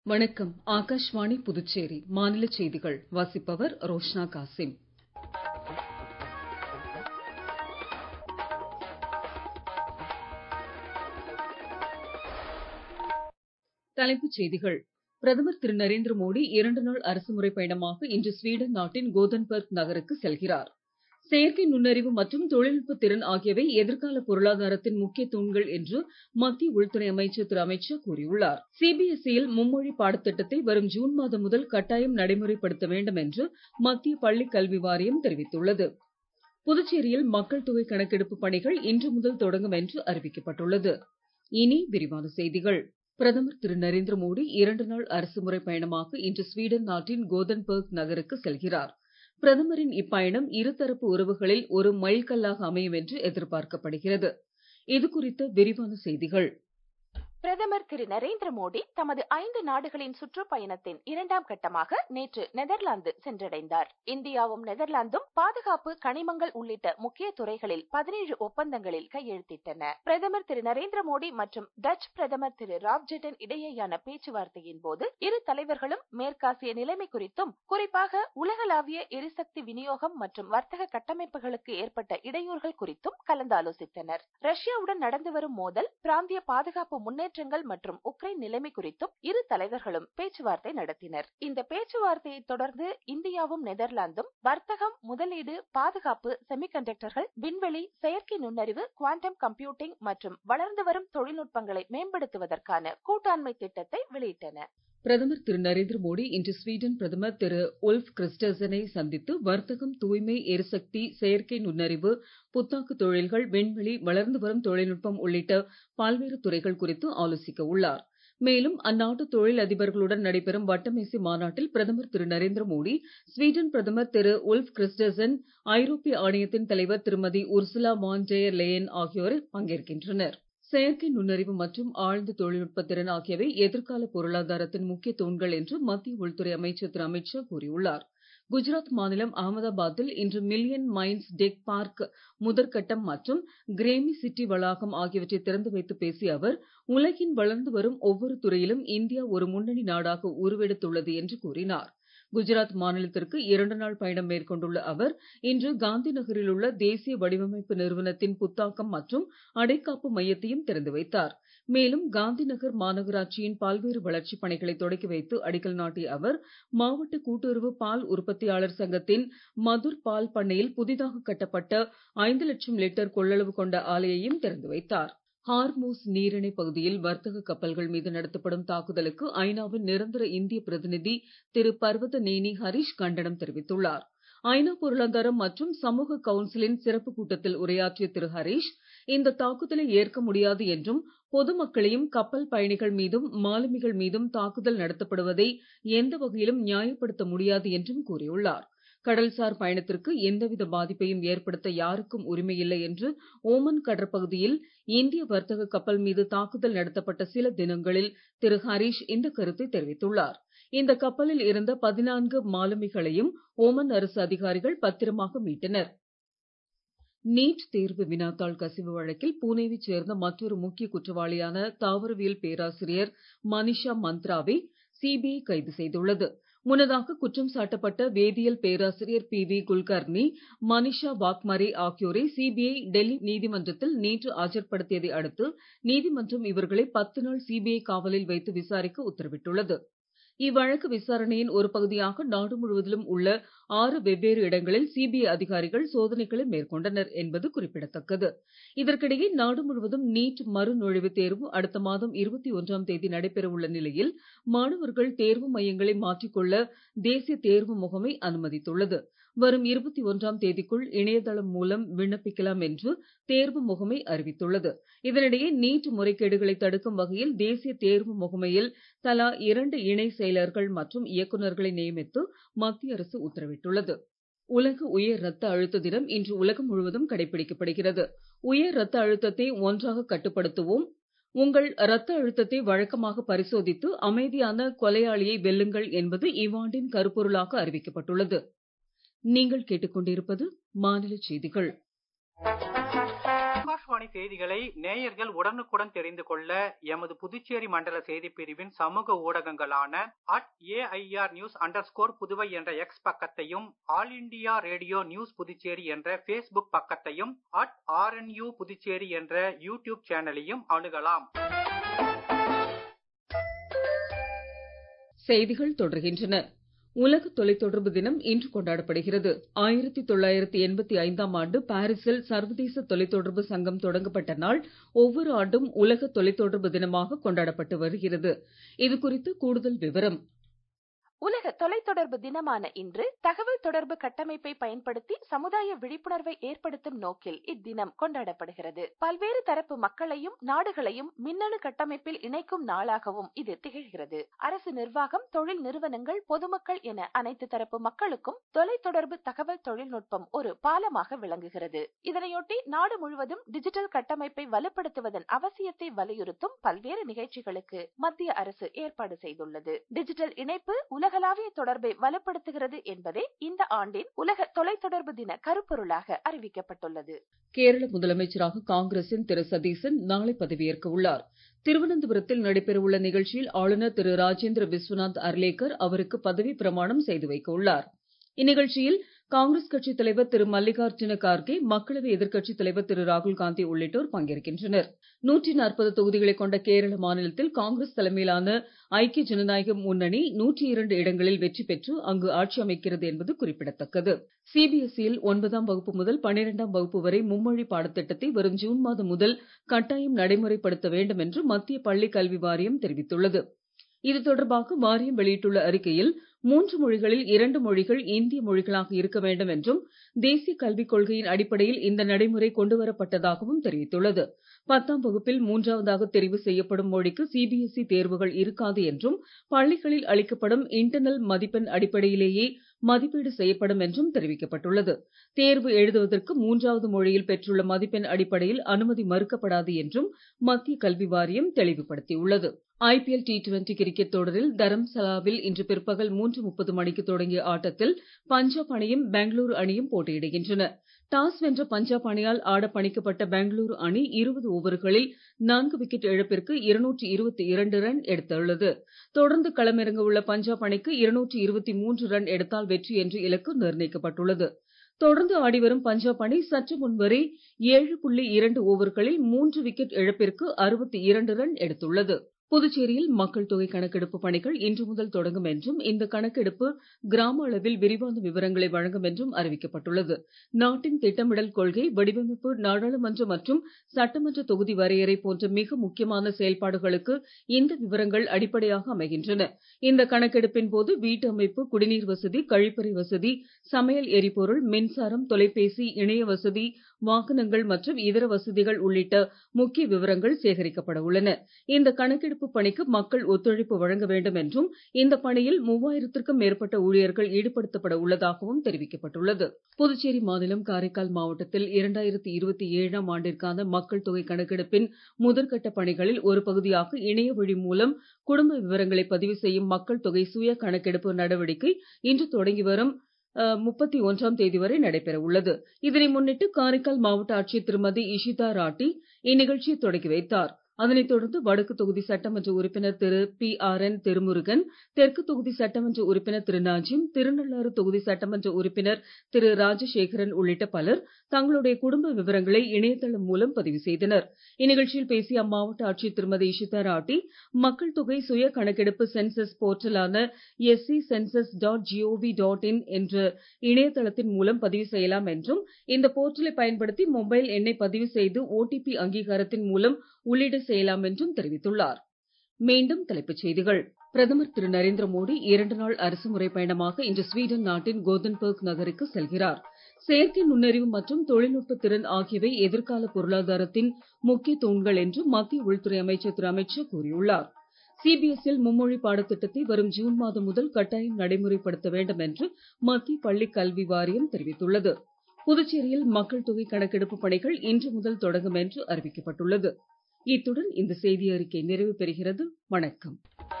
வணக்கம் ஆகாஷ்வாணி புதுச்சேரி மாநில செய்திகள் வாசிப்பவர் ரோஷ்னா காசிம் தலைப்புச் செய்திகள் பிரதமர் திரு நரேந்திர மோடி இரண்டு நாள் அரசுமுறை பயணமாக இன்று ஸ்வீடன் நாட்டின் கோதன்பர்க் நகருக்கு செல்கிறார் செயற்கை நுண்ணறிவு மற்றும் தொழில்நுட்ப திறன் ஆகியவை எதிர்கால பொருளாதாரத்தின் முக்கிய தூண்கள் என்று மத்திய உள்துறை அமைச்சர் திரு அமித் ஷா கூறியுள்ளார் சிபிஎஸ்இ யில் மும்மொழி பாடத்திட்டத்தை வரும் ஜூன் மாதம் முதல் கட்டாயம் நடைமுறைப்படுத்த வேண்டும் என்று மத்திய பள்ளிக் கல்வி வாரியம் தெரிவித்துள்ளது புதுச்சேரியில் மக்கள் தொகை கணக்கெடுப்பு பணிகள் இன்று முதல் தொடங்கும் என்று அறிவிக்கப்பட்டுள்ளது இனி விரிவான செய்திகள் பிரதமர் திரு நரேந்திர மோடி இரண்டு நாள் அரசுமுறை பயணமாக இன்று ஸ்வீடன் நாட்டின் கோதன்பர்க் நகருக்கு செல்கிறார் பிரதமரின் இப்பயணம் இருதரப்பு உறவுகளில் ஒரு மைல்கல்லாக அமையும் என்று எதிர்பார்க்கப்படுகிறது இது குறித்த விரிவான செய்திகள் பிரதமர் திரு நரேந்திர மோடி தமது ஐந்து நாடுகளின் சுற்றுப்பயணத்தின் இரண்டாம் கட்டமாக நேற்று நெதர்லாந்து சென்றடைந்தார் இந்தியாவும் நெதர்லாந்தும் பாதுகாப்பு கனிமங்கள் உள்ளிட்ட முக்கிய துறைகளில் பதினேழு ஒப்பந்தங்களில் கையெழுத்திட்டன பிரதமர் திரு நரேந்திர மோடி மற்றும் டச் பிரதமர் திரு ராப்ஜெட்டன் இடையேயான பேச்சுவார்த்தையின் போது இரு தலைவர்களும் மேற்காசிய நிலைமை குறித்தும் குறிப்பாக உலகளாவிய எரிசக்தி விநியோகம் மற்றும் வர்த்தக கட்டமைப்புகளுக்கு ஏற்பட்ட இடையூறுகள் குறித்தும் கலந்தாலோசித்தனர் ரஷ்யாவுடன் நடந்து வரும் மோதல் பிராந்திய பாதுகாப்பு முன்னேற்ற முன்னேற்றங்கள் மற்றும் உக்ரைன் நிலைமை குறித்தும் இரு தலைவர்களும் பேச்சுவார்த்தை நடத்தினர் இந்த பேச்சுவார்த்தையை தொடர்ந்து இந்தியாவும் நெதர்லாந்தும் வர்த்தகம் முதலீடு பாதுகாப்பு செமிகண்டக்டர்கள் விண்வெளி செயற்கை நுண்ணறிவு குவாண்டம் கம்ப்யூட்டிங் மற்றும் வளர்ந்து வரும் தொழில்நுட்பங்களை மேம்படுத்துவதற்கான கூட்டாண்மை திட்டத்தை வெளியிட்டன பிரதமர் திரு நரேந்திர மோடி இன்று ஸ்வீடன் பிரதமர் திரு உல்ஃப் கிறிஸ்டசனை சந்தித்து வர்த்தகம் தூய்மை எரிசக்தி செயற்கை நுண்ணறிவு புத்தாக்க தொழில்கள் விண்வெளி வளர்ந்து வரும் தொழில்நுட்பம் உள்ளிட்ட பல்வேறு துறைகள் குறித்து ஆலோசிக்க உள்ளார் மேலும் அந்நாட்டு தொழில் அதிபர்களுடன் நடைபெறும் வட்டமேசை மாநாட்டில் பிரதமர் திரு நரேந்திர மோடி ஸ்வீடன் பிரதமர் திரு உல்ஃப் கிறிஸ்டசன் ஐரோப்பிய ஆணையத்தின் தலைவர் திருமதி உர்சுலா வான் டெயர் லேயன் ஆகியோர் பங்கேற்கின்றனர் செயற்கை நுண்ணறிவு மற்றும் ஆழ்ந்த தொழில்நுட்ப திறன் ஆகியவை எதிர்கால பொருளாதாரத்தின் முக்கிய தூண்கள் என்று மத்திய உள்துறை அமைச்சர் திரு அமித் ஷா கூறியுள்ளார் குஜராத் மாநிலம் அகமதாபாத்தில் இன்று மில்லியன் மைன்ஸ் டெக் பார்க் முதற்கட்டம் மற்றும் கிரேமி சிட்டி வளாகம் ஆகியவற்றை திறந்து வைத்து பேசிய அவர் உலகின் வளர்ந்து வரும் ஒவ்வொரு துறையிலும் இந்தியா ஒரு முன்னணி நாடாக உருவெடுத்துள்ளது என்று கூறினார் குஜராத் மாநிலத்திற்கு இரண்டு நாள் பயணம் மேற்கொண்டுள்ள அவர் இன்று காந்தி நகரில் உள்ள தேசிய வடிவமைப்பு நிறுவனத்தின் புத்தாக்கம் மற்றும் அடைக்காப்பு மையத்தையும் திறந்து வைத்தார் மேலும் காந்தி நகர் மாநகராட்சியின் பல்வேறு வளர்ச்சிப் பணிகளை தொடக்கி வைத்து அடிக்கல் நாட்டிய அவர் மாவட்ட கூட்டுறவு பால் உற்பத்தியாளர் சங்கத்தின் மதுர் பால் பண்ணையில் புதிதாக கட்டப்பட்ட ஐந்து லட்சம் லிட்டர் கொள்ளளவு கொண்ட ஆலையையும் திறந்து வைத்தார் ஹார்மூஸ் நீரிணை பகுதியில் வர்த்தக கப்பல்கள் மீது நடத்தப்படும் தாக்குதலுக்கு ஐநாவின் நிரந்தர இந்திய பிரதிநிதி திரு பர்வத நேனி ஹரிஷ் கண்டனம் தெரிவித்துள்ளார் ஐநா பொருளாதாரம் மற்றும் சமூக கவுன்சிலின் சிறப்பு கூட்டத்தில் உரையாற்றிய திரு ஹரிஷ் இந்த தாக்குதலை ஏற்க முடியாது என்றும் பொதுமக்களையும் கப்பல் பயணிகள் மீதும் மாலுமிகள் மீதும் தாக்குதல் நடத்தப்படுவதை எந்த வகையிலும் நியாயப்படுத்த முடியாது என்றும் கூறியுள்ளார் கடல்சார் பயணத்திற்கு எந்தவித பாதிப்பையும் ஏற்படுத்த யாருக்கும் உரிமையில்லை என்று ஓமன் கடற்பகுதியில் இந்திய வர்த்தக கப்பல் மீது தாக்குதல் நடத்தப்பட்ட சில தினங்களில் திரு ஹரீஷ் இந்த கருத்தை தெரிவித்துள்ளார் இந்த கப்பலில் இருந்த பதினான்கு மாலுமிகளையும் ஓமன் அரசு அதிகாரிகள் பத்திரமாக மீட்டனர் நீட் தேர்வு வினாத்தாள் கசிவு வழக்கில் புனேவைச் சேர்ந்த மற்றொரு முக்கிய குற்றவாளியான தாவரவியல் பேராசிரியர் மனிஷா மந்த்ராவை சிபிஐ கைது செய்துள்ளது முன்னதாக குற்றம் சாட்டப்பட்ட வேதியியல் பேராசிரியர் பி வி குல்கர்னி மனிஷா வாக்மரே ஆகியோரை சிபிஐ டெல்லி நீதிமன்றத்தில் நேற்று ஆஜர்படுத்தியதை அடுத்து நீதிமன்றம் இவர்களை பத்து நாள் சிபிஐ காவலில் வைத்து விசாரிக்க உத்தரவிட்டுள்ளது இவ்வழக்கு விசாரணையின் ஒரு பகுதியாக நாடு முழுவதிலும் உள்ள ஆறு வெவ்வேறு இடங்களில் சிபிஐ அதிகாரிகள் சோதனைகளை மேற்கொண்டனர் என்பது குறிப்பிடத்தக்கது இதற்கிடையே நாடு முழுவதும் நீட் மறுநுழைவுத் தேர்வு அடுத்த மாதம் இருபத்தி ஒன்றாம் தேதி நடைபெற உள்ள நிலையில் மாணவர்கள் தேர்வு மையங்களை மாற்றிக்கொள்ள தேசிய தேர்வு முகமை அனுமதித்துள்ளது வரும் இருபத்தி ஒன்றாம் தேதிக்குள் இணையதளம் மூலம் விண்ணப்பிக்கலாம் என்று தேர்வு முகமை அறிவித்துள்ளது இதனிடையே நீட் முறைகேடுகளை தடுக்கும் வகையில் தேசிய தேர்வு முகமையில் தலா இரண்டு இணை செயலர்கள் மற்றும் இயக்குநர்களை நியமித்து மத்திய அரசு உத்தரவிட்டுள்ளது உலக உயர் ரத்த அழுத்த தினம் இன்று உலகம் முழுவதும் கடைபிடிக்கப்படுகிறது உயர் ரத்த அழுத்தத்தை ஒன்றாக கட்டுப்படுத்துவோம் உங்கள் ரத்த அழுத்தத்தை வழக்கமாக பரிசோதித்து அமைதியான கொலையாளியை வெல்லுங்கள் என்பது இவ்வாண்டின் கருப்பொருளாக அறிவிக்கப்பட்டுள்ளது நீங்கள் கேட்டுக்கொண்டிருப்பது மாநில செய்திகள் ஆகாஷ்வாணி செய்திகளை நேயர்கள் உடனுக்குடன் தெரிந்து கொள்ள எமது புதுச்சேரி மண்டல செய்திப் பிரிவின் சமூக ஊடகங்களான at AIR news under Puduvai என்ற எக்ஸ் பக்கத்தையும் all India radio news Puducherry என்ற ஃபேஸ்புக் பக்கத்தையும் அட் ஆர்என்யூ புதுச்சேரி என்ற யூடியூப் சேனலையும் அணுகலாம் செய்திகள் தொடர்கின்றன உலக தொலைத்தொடர்பு தினம் இன்று கொண்டாடப்படுகிறது ஆயிரத்தி தொள்ளாயிரத்தி எண்பத்தி ஐந்தாம் ஆண்டு பாரிஸில் சர்வதேச தொலைத்தொடர்பு சங்கம் தொடங்கப்பட்ட நாள் ஒவ்வொரு ஆண்டும் உலக தொலைத்தொடர்பு தினமாக கொண்டாடப்பட்டு வருகிறது இது குறித்து கூடுதல் விவரம் உலக தொலைத்தொடர்பு தினமான இன்று தகவல் தொடர்பு கட்டமைப்பை பயன்படுத்தி சமுதாய விழிப்புணர்வை ஏற்படுத்தும் நோக்கில் இத்தினம் கொண்டாடப்படுகிறது பல்வேறு தரப்பு மக்களையும் நாடுகளையும் மின்னணு கட்டமைப்பில் இணைக்கும் நாளாகவும் இது திகழ்கிறது அரசு நிர்வாகம் தொழில் நிறுவனங்கள் பொதுமக்கள் என அனைத்து தரப்பு மக்களுக்கும் தொலைத்தொடர்பு தகவல் தொழில்நுட்பம் ஒரு பாலமாக விளங்குகிறது இதனையொட்டி நாடு முழுவதும் டிஜிட்டல் கட்டமைப்பை வலுப்படுத்துவதன் அவசியத்தை வலியுறுத்தும் பல்வேறு நிகழ்ச்சிகளுக்கு மத்திய அரசு ஏற்பாடு செய்துள்ளது டிஜிட்டல் இணைப்பு உலக உலகளாவிய தொடர்பை வலுப்படுத்துகிறது என்பதே இந்த ஆண்டின் உலக தொலைத்தொடர்பு தின கருப்பொருளாக அறிவிக்கப்பட்டுள்ளது கேரள முதலமைச்சராக காங்கிரசின் திரு சதீசன் நாளை பதவியேற்க உள்ளார் திருவனந்தபுரத்தில் நடைபெறவுள்ள நிகழ்ச்சியில் ஆளுநர் திரு ராஜேந்திர விஸ்வநாத் அர்லேக்கர் அவருக்கு பதவி பிரமாணம் செய்து வைக்க உள்ளார் இந்நிகழ்ச்சியில் காங்கிரஸ் கட்சித் தலைவர் திரு மல்லிகார்ஜுன கார்கே மக்களவை எதிர்க்கட்சித் தலைவர் திரு ராகுல் காந்தி உள்ளிட்டோர் பங்கேற்கின்றனர் நூற்றி நாற்பது தொகுதிகளை கொண்ட கேரள மாநிலத்தில் காங்கிரஸ் தலைமையிலான ஐக்கிய ஜனநாயக முன்னணி நூற்றி இரண்டு இடங்களில் வெற்றி பெற்று அங்கு ஆட்சி அமைக்கிறது என்பது குறிப்பிடத்தக்கது சிபிஎஸ்இயில் ஒன்பதாம் வகுப்பு முதல் பனிரெண்டாம் வகுப்பு வரை மும்மொழி பாடத்திட்டத்தை வரும் ஜூன் மாதம் முதல் கட்டாயம் நடைமுறைப்படுத்த வேண்டும் என்று மத்திய பள்ளிக் கல்வி வாரியம் தெரிவித்துள்ளது இது தொடர்பாக வாரியம் வெளியிட்டுள்ள அறிக்கையில் மூன்று மொழிகளில் இரண்டு மொழிகள் இந்திய மொழிகளாக இருக்க வேண்டும் என்றும் தேசிய கல்விக் கொள்கையின் அடிப்படையில் இந்த நடைமுறை கொண்டு வரப்பட்டதாகவும் தெரிவித்துள்ளது பத்தாம் வகுப்பில் மூன்றாவதாக தெரிவு செய்யப்படும் மொழிக்கு சிபிஎஸ்இ தேர்வுகள் இருக்காது என்றும் பள்ளிகளில் அளிக்கப்படும் இன்டர்னல் மதிப்பெண் அடிப்படையிலேயே மதிப்பீடு செய்யப்படும் என்றும் தெரிவிக்கப்பட்டுள்ளது தேர்வு எழுதுவதற்கு மூன்றாவது மொழியில் பெற்றுள்ள மதிப்பெண் அடிப்படையில் அனுமதி மறுக்கப்படாது என்றும் மத்திய கல்வி வாரியம் தெளிவுபடுத்தியுள்ளது ஐபிஎல் டி டுவெண்டி கிரிக்கெட் தொடரில் தரம்சலாவில் இன்று பிற்பகல் மூன்று முப்பது மணிக்கு தொடங்கிய ஆட்டத்தில் பஞ்சாப் அணியும் பெங்களூரு அணியும் போட்டியிடுகின்றன டாஸ் வென்ற பஞ்சாப் அணியால் ஆட பணிக்கப்பட்ட பெங்களூரு அணி இருபது ஓவர்களில் நான்கு விக்கெட் இழப்பிற்கு இருநூற்றி இருபத்தி இரண்டு ரன் எடுத்துள்ளது தொடர்ந்து களமிறங்க உள்ள பஞ்சாப் அணிக்கு இருநூற்றி இருபத்தி மூன்று ரன் எடுத்தால் வெற்றி என்ற இலக்கு நிர்ணயிக்கப்பட்டுள்ளது தொடர்ந்து ஆடிவரும் பஞ்சாப் அணி சற்று முன்வரை ஏழு புள்ளி இரண்டு ஓவர்களில் மூன்று விக்கெட் இழப்பிற்கு அறுபத்தி இரண்டு ரன் எடுத்துள்ளது புதுச்சேரியில் மக்கள் தொகை கணக்கெடுப்பு பணிகள் இன்று முதல் தொடங்கும் என்றும் இந்த கணக்கெடுப்பு கிராம அளவில் விரிவான விவரங்களை வழங்கும் என்றும் அறிவிக்கப்பட்டுள்ளது நாட்டின் திட்டமிடல் கொள்கை வடிவமைப்பு நாடாளுமன்ற மற்றும் சட்டமன்ற தொகுதி வரையறை போன்ற மிக முக்கியமான செயல்பாடுகளுக்கு இந்த விவரங்கள் அடிப்படையாக அமைகின்றன இந்த கணக்கெடுப்பின் போது வீட்டு அமைப்பு குடிநீர் வசதி கழிப்பறை வசதி சமையல் எரிபொருள் மின்சாரம் தொலைபேசி இணைய வசதி வாகனங்கள் மற்றும் இதர வசதிகள் உள்ளிட்ட முக்கிய விவரங்கள் சேகரிக்கப்பட உள்ளன இந்த கணக்கெடுப்பு பணிக்கு மக்கள் ஒத்துழைப்பு வழங்க வேண்டும் என்றும் இந்த பணியில் மூவாயிரத்திற்கும் மேற்பட்ட ஊழியர்கள் ஈடுபடுத்தப்பட உள்ளதாகவும் தெரிவிக்கப்பட்டுள்ளது புதுச்சேரி மாநிலம் காரைக்கால் மாவட்டத்தில் இரண்டாயிரத்தி இருபத்தி ஏழாம் ஆண்டிற்கான மக்கள் தொகை கணக்கெடுப்பின் முதற்கட்ட பணிகளில் ஒரு பகுதியாக இணைய வழி மூலம் குடும்ப விவரங்களை பதிவு செய்யும் மக்கள் தொகை சுய கணக்கெடுப்பு நடவடிக்கை இன்று தொடங்கி வரும் முப்பத்தி ஒன்றாம் தேதி வரை நடைபெற உள்ளது இதனை முன்னிட்டு காரைக்கால் மாவட்ட ஆட்சியர் திருமதி இஷிதா ராட்டி இந்நிகழ்ச்சியை தொடங்கி வைத்தார் அதனைத் தொடர்ந்து வடக்கு தொகுதி சட்டமன்ற உறுப்பினர் Thiru P R N Thirumurugan தெற்கு தொகுதி சட்டமன்ற உறுப்பினர் திரு நாஜிம் திருநள்ளாறு தொகுதி சட்டமன்ற உறுப்பினர் திரு ராஜசேகரன் உள்ளிட்ட பலர் தங்களுடைய குடும்ப விவரங்களை இணையதளம் மூலம் பதிவு செய்தனர் இந்நிகழ்ச்சியில் பேசிய அம்மாவட்ட ஆட்சியர் திருமதி இஷிதா ராட்டி மக்கள் தொகை சுய கணக்கெடுப்பு சென்சஸ் போர்ட்டலான SE census dot G O V dot in என்ற இணையதளத்தின் மூலம் பதிவு செய்யலாம் என்றும் இந்த போர்ட்டலை பயன்படுத்தி மொபைல் எண்ணை பதிவு செய்து ஓடிபி அங்கீகாரத்தின் மூலம் உள்ளீடு செய்யலாம் என்றும் தெரிவித்துள்ளார் மீண்டும் தலைப்புச் செய்திகள் பிரதமர் திரு நரேந்திர மோடி இரண்டு நாள் அரசுமுறை பயணமாக இன்று ஸ்வீடன் நாட்டின் கோதன்பர்க் நகருக்கு செல்கிறார் செயற்கை நுண்ணறிவு மற்றும் தொழில்நுட்ப திறன் ஆகியவை எதிர்கால பொருளாதாரத்தின் முக்கிய தூண்கள் என்று மத்திய உள்துறை அமைச்சர் திரு அமித்ஷா கூறியுள்ளார் சிபிஎஸ்இல் மும்மொழி பாடத்திட்டத்தை வரும் ஜூன் மாதம் முதல் கட்டாயம் நடைமுறைப்படுத்த வேண்டும் என்று மத்திய பள்ளிக் கல்வி வாரியம் தெரிவித்துள்ளது புதுச்சேரியில் மக்கள் தொகை கணக்கெடுப்பு பணிகள் இன்று முதல் தொடங்கும் என்று அறிவிக்கப்பட்டுள்ளது இத்துடன் இந்த செய்தி அறிக்கை நிறைவு பெறுகிறது வணக்கம்